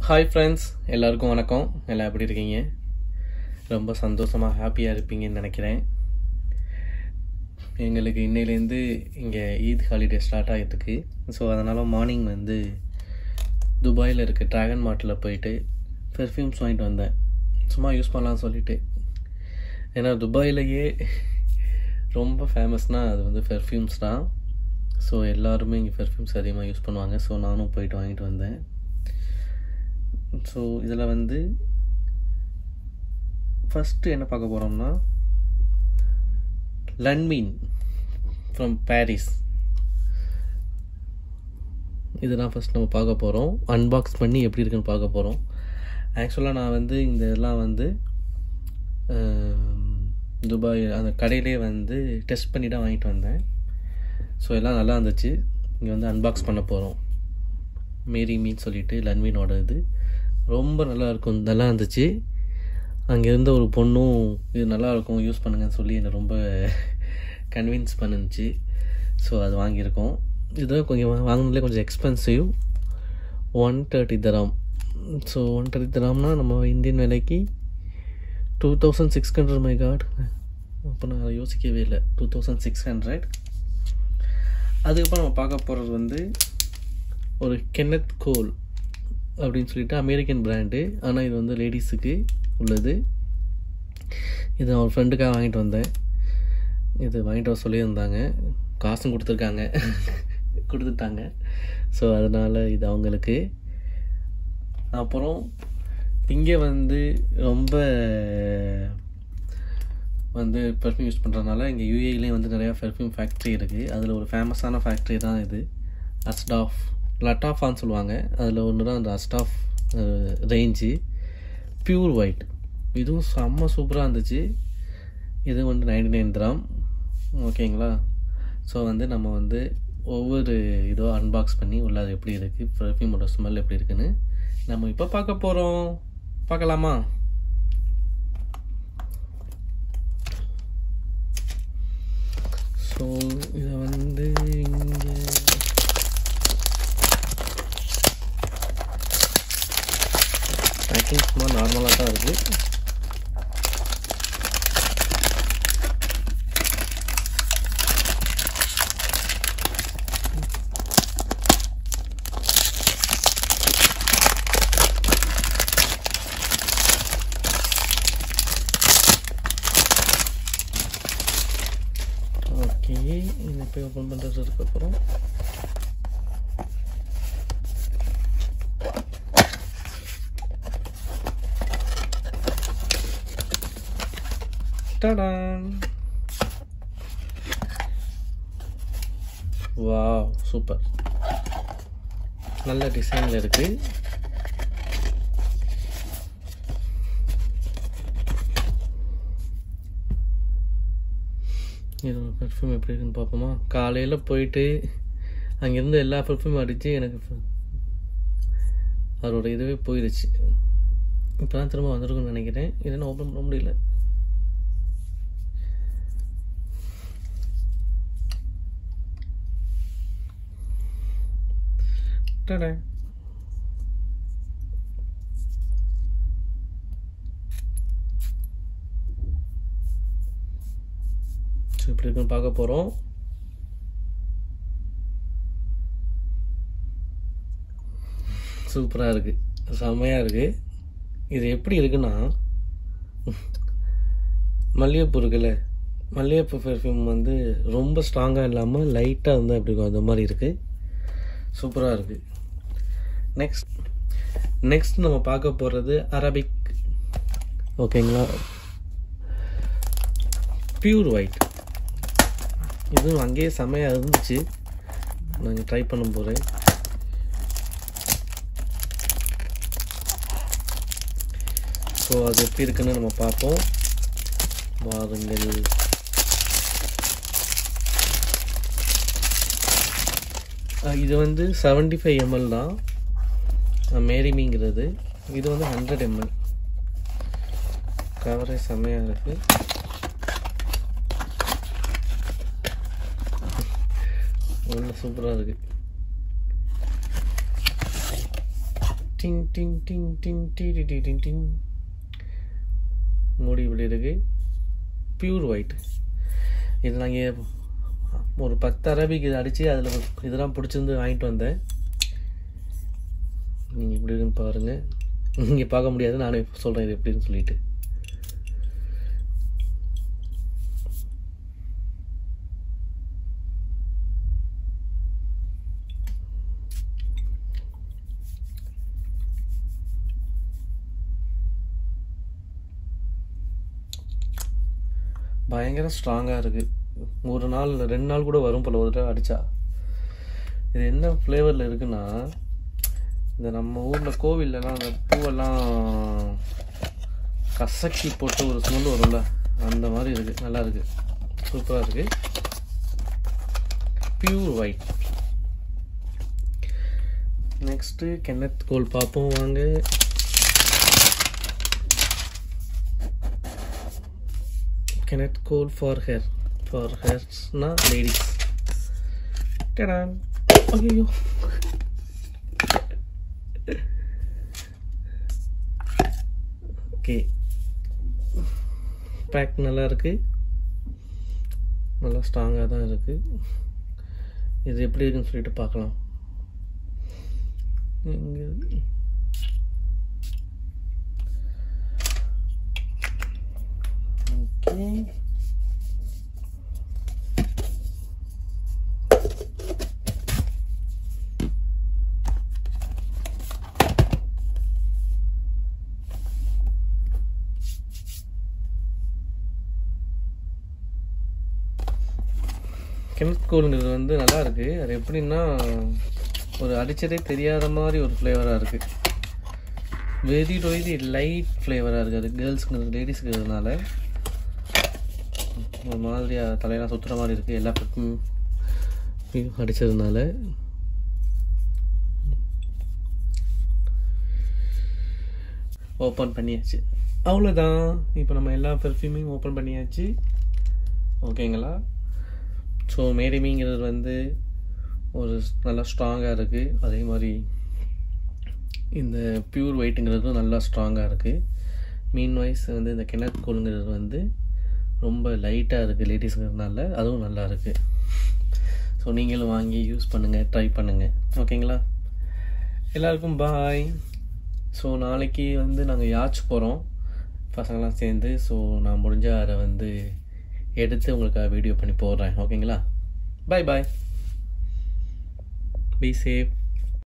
hi friends எல்லாருக்கும் வணக்கம் எல்லாம் எப்படி இருக்கீங்க ரொம்ப சந்தோஷமாக ஹாப்பியாக இருப்பீங்கன்னு நினைக்கிறேன் எங்களுக்கு இன்னையிலேருந்து இங்கே ஈத் ஹாலிடே ஸ்டார்ட் ஆகிட்டுருக்கு ஸோ அதனால் மார்னிங் வந்து துபாயில் இருக்க ட்ராகன் மார்ட்டில் போயிட்டு பெர்ஃப்யூம்ஸ் வாங்கிட்டு வந்தேன் சும்மா யூஸ் பண்ணலாம்னு சொல்லிட்டு ஏன்னா துபாயிலேயே ரொம்ப ஃபேமஸ்னால் அது வந்து பெர்ஃப்யூம்ஸ் தான் ஸோ எல்லாருமே இங்கே பெர்ஃப்யூம்ஸ் அதிகமாக யூஸ் பண்ணுவாங்க ஸோ நானும் போயிட்டு வாங்கிட்டு வந்தேன் ஸோ இதில் வந்து ஃபஸ்ட்டு என்ன பார்க்க போகிறோம்னா லன்மீன் ஃப்ரம் பாரிஸ் இதுதான் ஃபஸ்ட் நம்ம பார்க்க போகிறோம் அன்பாக்ஸ் பண்ணி எப்படி இருக்குன்னு பார்க்க போகிறோம் ஆக்சுவலாக நான் வந்து இந்த இதெல்லாம் வந்து ஆம், துபாய் அந்த கடையிலே வந்து டெஸ்ட் பண்ணி தான் வாங்கிட்டு வந்தேன் ஸோ எல்லாம் நல்லா இருந்துச்சு இங்கே வந்து அன்பாக்ஸ் பண்ண போகிறோம் மேரி மீன் சொல்லிட்டு லன்மீனோட இது ரொம்ப நல்லா இருக்கும் நல்லா இருந்துச்சு அங்கே இருந்த ஒரு பொண்ணும் இது நல்லா இருக்கும் யூஸ் பண்ணுங்கன்னு சொல்லி என்னை ரொம்ப கன்வின்ஸ் பண்ணுச்சு ஸோ அது வாங்கியிருக்கோம் இது கொஞ்சம் வா- வாங்கினதுலே கொஞ்சம் expensive one thirty dirham so one thirty தராம்னா நம்ம இந்தியன் விலைக்கு two thousand six hundred my God அப்போ நான் அதை யோசிக்கவே இல்லை டூ தௌசண்ட் சிக்ஸ் ஹண்ட்ரட் அதுக்கப்புறம் நம்ம பார்க்க போகிறது வந்து ஒரு கென்னத் கோல் அப்படின்னு சொல்லிட்டு அமெரிக்கன் பிராண்டு ஆனால் இது வந்து லேடிஸுக்கு உள்ளது இது நான் ஒரு ஃப்ரெண்டுக்காக வாங்கிட்டு வந்தேன் இது வாங்கிட்டு வர சொல்லியிருந்தாங்க காசும் கொடுத்துருக்காங்க கொடுத்துட்டாங்க ஸோ அதனால் இது அவங்களுக்கு அப்புறம் இங்கே வந்து ரொம்ப வந்து பெர்ஃப்யூம் யூஸ் பண்ணுறதுனால இங்கே யூஏலேயும் வந்து நிறையா பெர்ஃப்யூம் ஃபேக்ட்ரி இருக்குது அதில் ஒரு ஃபேமஸான ஃபேக்ட்ரி தான் இது அஸ்டாஃப் லட்டாஃபான்னு சொல்லுவாங்க அதில் ஒன்று தான் அந்த அஸ்டாஃப் ரேஞ்சு பியூர் ஒயிட் இதுவும் செம்ம சூப்பராக இருந்துச்சு இது வந்து நைன்டி நைன் கிராம் ஓகேங்களா ஸோ வந்து நம்ம வந்து ஒவ்வொரு இதோ அன்பாக்ஸ் பண்ணி உள்ள அது எப்படி இருக்குது பெர்ஃப்யூமோட ஸ்மெல் எப்படி இருக்குன்னு நம்ம இப்போ பார்க்க போகிறோம் பார்க்கலாமா ஸோ இதை வந்து இங்கே பேக்கிங் சும்மா நார்மலாக தான் இருக்குது ஓகே இதை போய் ஓப்பன் பண்ணுறதுக்கு அப்புறம் டடான் வாவ் சூப்பர் நல்ல டிசைனில் இருக்கு இது பெர்ஃப்யூம் எப்படி இருக்குன்னு பார்ப்போமா காலையில் போயிட்டு அங்கேருந்து எல்லா பெர்ஃப்யூம் அடித்து எனக்கு ஃப- அதோட இதுவே போயிடுச்சு இப்போ தான் திரும்ப வந்திருக்குன்னு நினைக்கிறேன் இதெல்லாம் ஓப்பன் பண்ண முடியல டடா ஸோ இப்படி இருக்குன்னு பார்க்க போகிறோம் சூப்பராக இருக்குது செம்மையாக இருக்குது இது எப்படி இருக்குன்னா மல்லிகைப்பூ இருக்குல்ல மல்லிகைப்பூ பெர்ஃப்யூம் வந்து ரொம்ப ஸ்ட்ராங்காக இல்லாமல் லைட்டாக இருந்தால் எப்படி இருக்கும் அந்த மாதிரி இருக்குது சூப்பராக இருக்குது நெக்ஸ்ட் நெக்ஸ்ட் நம்ம பார்க்க போகிறது அரபிக் ஓகேங்களா பியூர் ஒயிட் இதுவும் அங்கேயே செமையாக இருந்துச்சு நாங்கள் ட்ரை பண்ண போகிறேன் ஸோ அது எப்படி இருக்குன்னு நம்ம பார்ப்போம் வாருங்கள் அஹ் இது வந்து 75 ஃபைவ் எம்எல் தான் அஹ் மேரிமிங்கிறது இது வந்து ஹண்ட்ரட் எம்எல் கவரே செம்மையாக இருக்குது உள்ள சூப்பராக இருக்குது டிங் டிங் டிங் டிங் டி டி டி டிங் டிங் மூடி இப்படி இருக்கு பியூர் ஒயிட் இது நாங்கள் ஒரு பத்து அரபிக்கு இதை அடித்து அதில் இதெல்லாம் பிடிச்சிருந்து வாங்கிட்டு வந்தேன் நீங்கள் எப்படி இருக்குன்னு பாருங்கள் நீங்கள் பார்க்க முடியாது நானே சொல்கிறேன் இது எப்படின்னு சொல்லிட்டு பயங்கர ஸ்ட்ராங்காக இருக்குது ஒரு நாள் இல்லை ரெண்டு நாள் கூட வரும் போல் ஒரு தடவை அடித்தா இது என்ன ஃப்ளேவரில் இருக்குன்னா இந்த நம்ம ஊரில் கோவில்லலாம் அந்த பூவெல்லாம் கசக்கி போட்டு ஒரு ஸ்மெல் வரும்ல அந்த மாதிரி இருக்குது நல்லா இருக்குது சூப்பராக இருக்குது pure white next Kenneth Cole பார்ப்போம் வாங்க Kenneth Cole for her for ஹேர்ஸ்னா லேடிஸ் டடான் ஐயோ ஓகே பேக் நல்லா இருக்கு நல்லா ஸ்ட்ராங்காக தான் இருக்கு இது எப்படி இருக்குன்னு சொல்லிட்டு பார்க்கலாம் இங்கே ஓகே கெமிக் கூல்ங்கிறது வந்து நல்லா இருக்கு அது எப்படின்னா ஒரு அடிச்சதே தெரியாத மாதிரி ஒரு ஃப்ளேவராக இருக்கு வெரி வெரி லைட் ஃப்ளேவராக இருக்குது அது கேர்ள்ஸ்க்கு லேடிஸ்க்குறதுனால ஒரு மாதிரியாக தலையெல்லாம் சுற்றுற மாதிரி இருக்குது எல்லா பக்கம் அடித்ததுனால ஓப்பன் பண்ணியாச்சு அவ்வளோதான் இப்போ நம்ம எல்லா பெர்ஃப்யூமையும் ஓப்பன் பண்ணியாச்சு ஓகேங்களா ஸோ மேரிமிங்கிறது வந்து ஒரு நல்லா ஸ்ட்ராங்காக இருக்குது அதே மாதிரி இந்த பியூர் ஒயிட்டுங்கிறதும் நல்லா ஸ்ட்ராங்காக இருக்குது மீன் வைஸ் வந்து இந்த கிணத் கோலுங்கிறது வந்து ரொம்ப லைட்டாக இருக்குது லேடிஸ்ங்கிறதுனால அதுவும் நல்லா இருக்குது ஸோ நீங்களும் வாங்கி யூஸ் பண்ணுங்கள் ட்ரை பண்ணுங்கள் ஓகேங்களா எல்லாருக்கும் பாய் ஸோ நாளைக்கு வந்து நாங்கள் யாச் போகிறோம் பசங்களாம் சேர்ந்து ஸோ நான் முடிஞ்ச அதை வந்து எடுத்து உங்களுக்கு வீடியோ பண்ணி போடுறேன் ஓகேங்களா பாய் பாய் பி சேஃப்